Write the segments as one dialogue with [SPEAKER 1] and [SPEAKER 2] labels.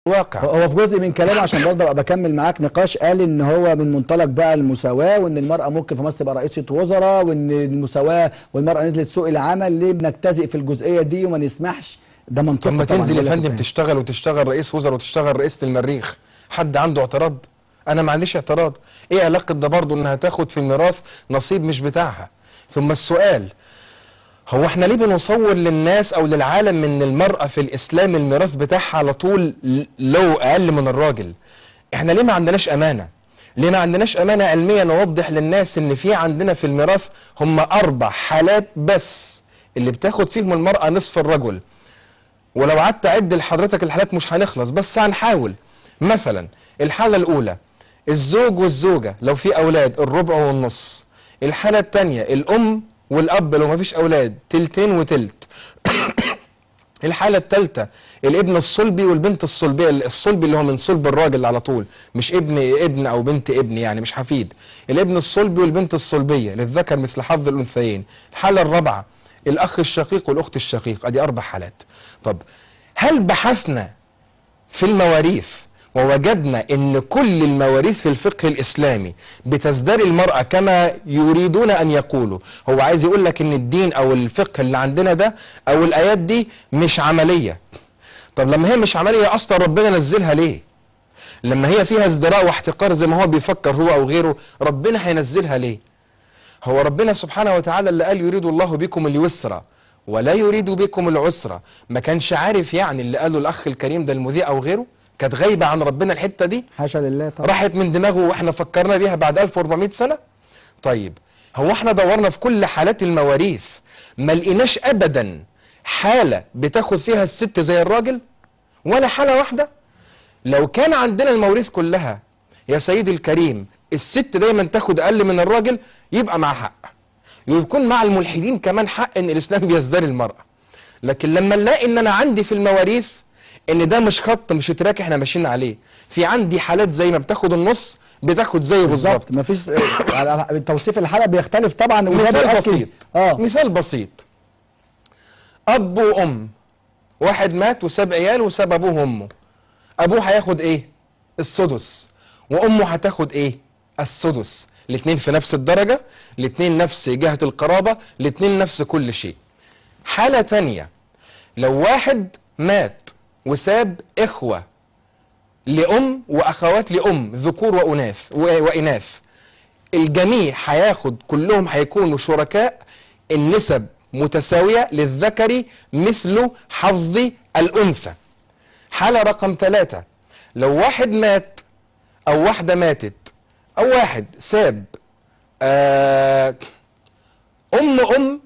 [SPEAKER 1] واقع
[SPEAKER 2] هو في جزء من كلامه عشان برضه ابقى بكمل معاك نقاش قال ان هو من منطلق بقى المساواه وان المراه ممكن في مصر تبقى رئيسه وزراء وان المساواه والمراه نزلت سوق العمل ليه بنجتزئ في الجزئيه دي وما نسمحش ده منطقي
[SPEAKER 1] طب ما
[SPEAKER 2] طبعاً،
[SPEAKER 1] تنزل يا
[SPEAKER 2] ولا
[SPEAKER 1] فندم
[SPEAKER 2] فكرة.
[SPEAKER 1] تشتغل وتشتغل رئيس وزراء وتشتغل رئيسة المريخ حد عنده اعتراض انا ما عنديش اعتراض ايه علاقة ده برضه انها تاخد في الميراث نصيب مش بتاعها ثم السؤال هو احنا ليه بنصور للناس او للعالم ان المرأة في الاسلام الميراث بتاعها على طول لو اقل من الراجل احنا ليه ما عندناش امانة ليه ما عندناش امانة علمية نوضح للناس ان في عندنا في الميراث هم اربع حالات بس اللي بتاخد فيهم المرأة نصف الرجل ولو قعدت اعد لحضرتك الحالات مش هنخلص بس هنحاول مثلا الحالة الأولى الزوج والزوجة لو في أولاد الربع والنص الحالة الثانية الأم والأب لو ما فيش أولاد تلتين وتلت الحالة الثالثة الابن الصلبي والبنت الصلبية الصلبي اللي هو من صلب الراجل على طول مش ابن ابن أو بنت ابن يعني مش حفيد الابن الصلبي والبنت الصلبية للذكر مثل حظ الأنثيين الحالة الرابعة الأخ الشقيق والأخت الشقيق أدي أربع حالات طب هل بحثنا في المواريث ووجدنا ان كل المواريث في الفقه الاسلامي بتزدري المرأة كما يريدون ان يقولوا هو عايز يقول لك ان الدين او الفقه اللي عندنا ده او الايات دي مش عملية طب لما هي مش عملية اصلا ربنا نزلها ليه لما هي فيها ازدراء واحتقار زي ما هو بيفكر هو او غيره ربنا هينزلها ليه هو ربنا سبحانه وتعالى اللي قال يريد الله بكم اليسر ولا يريد بكم العسر ما كانش عارف يعني اللي قاله الاخ الكريم ده المذيع او غيره كانت غايبه عن ربنا الحته دي
[SPEAKER 2] حاشا لله طبعا
[SPEAKER 1] راحت من دماغه واحنا فكرنا بيها بعد 1400 سنه طيب هو احنا دورنا في كل حالات المواريث ما لقيناش ابدا حاله بتاخد فيها الست زي الراجل ولا حاله واحده لو كان عندنا المواريث كلها يا سيدي الكريم الست دايما تاخد اقل من الراجل يبقى مع حق ويكون مع الملحدين كمان حق ان الاسلام بيزدري المراه لكن لما نلاقي ان انا عندي في المواريث ان ده مش خط مش تراك احنا ماشيين عليه في عندي حالات زي ما بتاخد النص بتاخد زيه بالظبط
[SPEAKER 2] بالظبط مفيش على- على- توصيف الحاله بيختلف طبعا وده
[SPEAKER 1] مثال
[SPEAKER 2] بيأكد-
[SPEAKER 1] بسيط
[SPEAKER 2] اه
[SPEAKER 1] مثال بسيط اب وام واحد مات وساب عيال وساب ابوه وامه ابوه هياخد ايه السدس وامه هتاخد ايه السدس الاثنين في نفس الدرجه الاثنين نفس جهه القرابه الاثنين نفس كل شيء حاله تانية لو واحد مات وساب اخوه لام واخوات لام ذكور واناث و- واناث الجميع هياخد كلهم هيكونوا شركاء النسب متساوية للذكر مثل حظ الأنثى حالة رقم ثلاثة لو واحد مات أو واحدة ماتت أو واحد ساب آه أم أم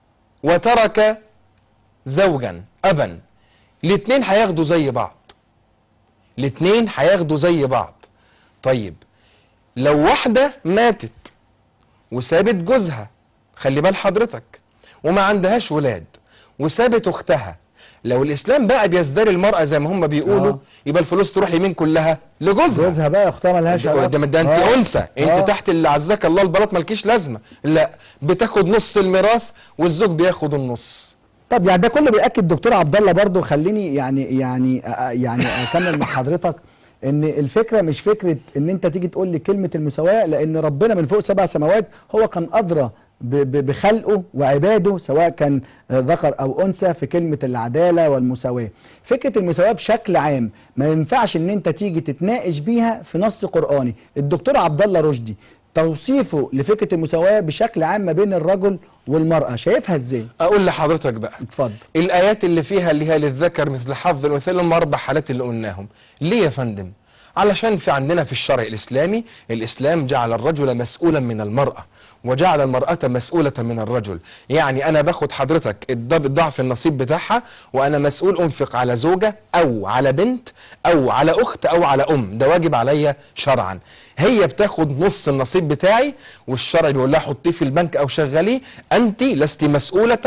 [SPEAKER 1] وترك زوجا أبا الاتنين هياخدوا زي بعض الاتنين هياخدوا زي بعض طيب لو واحدة ماتت وسابت جوزها خلي بال حضرتك وما عندهاش ولاد وسابت اختها لو الاسلام بقى بيزدري المرأة زي ما هم بيقولوا
[SPEAKER 2] آه.
[SPEAKER 1] يبقى الفلوس تروح لمين كلها لجوزها
[SPEAKER 2] جوزها بقى اختها ملهاش
[SPEAKER 1] ده,
[SPEAKER 2] علاقة.
[SPEAKER 1] ده, ده انت
[SPEAKER 2] آه.
[SPEAKER 1] انثى انت
[SPEAKER 2] آه.
[SPEAKER 1] تحت اللي عزك الله البلاط مالكيش لازمه لا بتاخد نص الميراث والزوج بياخد النص
[SPEAKER 2] طب يعني ده كله بياكد دكتور عبد الله برضه خليني يعني يعني أ- يعني اكمل مع حضرتك ان الفكره مش فكره ان انت تيجي تقول لي كلمه المساواه لان ربنا من فوق سبع سماوات هو كان ادرى ب- ب- بخلقه وعباده سواء كان آه، ذكر او انثى في كلمه العداله والمساواه فكره المساواه بشكل عام ما ينفعش ان انت تيجي تتناقش بيها في نص قراني الدكتور عبد الله رشدي توصيفه لفكره المساواه بشكل عام ما بين الرجل والمراه شايفها ازاي
[SPEAKER 1] اقول لحضرتك بقى
[SPEAKER 2] اتفضل
[SPEAKER 1] الايات اللي فيها اللي هي للذكر مثل حظ الانثيين هم اربع حالات اللي قلناهم ليه يا فندم علشان في عندنا في الشرع الاسلامي الاسلام جعل الرجل مسؤولا من المراه وجعل المراه مسؤوله من الرجل يعني انا باخد حضرتك الض- الضعف النصيب بتاعها وانا مسؤول انفق على زوجه او على بنت او على اخت او على ام ده واجب عليا شرعا هي بتاخد نص النصيب بتاعي والشرع بيقول لها حطيه في البنك او شغليه انت لست مسؤوله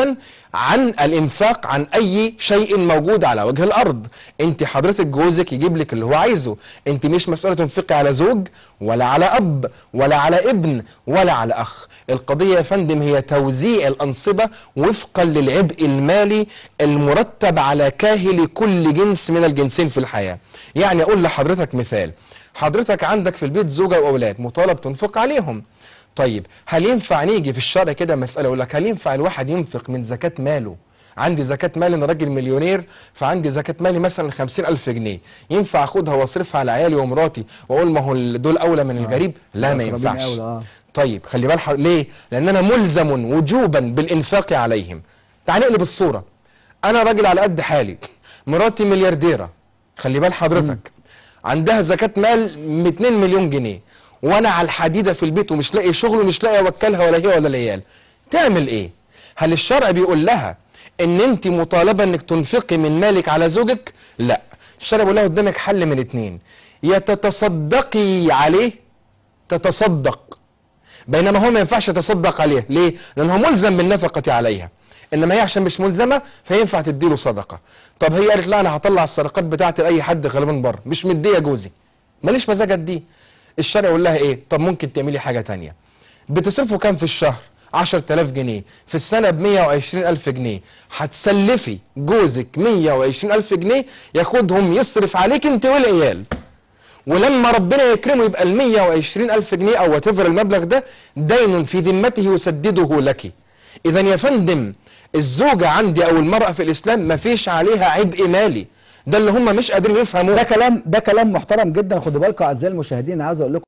[SPEAKER 1] عن الانفاق عن اي شيء موجود على وجه الارض انت حضرتك جوزك يجيب لك اللي هو عايزه انت مش مسؤوله تنفقي على زوج ولا على اب ولا على ابن ولا على اخ القضيه يا فندم هي توزيع الانصبه وفقا للعبء المالي المرتب على كاهل كل جنس من الجنسين في الحياه يعني اقول لحضرتك مثال حضرتك عندك في البيت زوجه واولاد مطالب تنفق عليهم طيب هل ينفع نيجي في الشرع كده مسألة يقول لك هل ينفع الواحد ينفق من زكاة ماله عندي زكاة مالي أنا راجل مليونير فعندي زكاة مالي مثلا خمسين ألف جنيه ينفع أخدها وأصرفها على عيالي ومراتي وأقول ما هو دول أولى من الغريب لا ما
[SPEAKER 2] الأقربين
[SPEAKER 1] ينفعش
[SPEAKER 2] أولى، آه.
[SPEAKER 1] طيب خلي بالك حض- ليه لأن أنا ملزم وجوبا بالإنفاق عليهم تعال نقلب الصورة أنا راجل على قد حالي مراتي مليارديرة خلي بال حضرتك عندها زكاة مال 200 مليون جنيه وانا على الحديدة في البيت ومش لاقي شغل ومش لاقي اوكلها ولا هي ولا العيال تعمل ايه هل الشرع بيقول لها ان انت مطالبة انك تنفقي من مالك على زوجك لا الشرع بيقول لها قدامك حل من اتنين يا تتصدقي عليه تتصدق بينما هو ما ينفعش يتصدق عليه ليه لان هو ملزم بالنفقة عليها انما هي عشان مش ملزمه فينفع تديله صدقه طب هي قالت لا انا هطلع الصدقات بتاعتي لاي حد غالبا بره مش مديه جوزي ماليش مزاج اديه الشرع يقول لها ايه طب ممكن تعملي حاجه تانية بتصرفوا كام في الشهر 10000 جنيه في السنة ب 120000 جنيه هتسلفي جوزك 120000 جنيه ياخدهم يصرف عليك انت والعيال ولما ربنا يكرمه يبقى ال 120 ألف جنيه أو واتيفر المبلغ ده دين في ذمته يسدده لك إذا يا فندم الزوجة عندي أو المرأة في الإسلام ما فيش عليها عبء مالي ده اللي هم مش قادرين يفهموه
[SPEAKER 2] ده كلام ده كلام محترم جدا خدوا بالكم اعزائي المشاهدين عاوز اقول لكم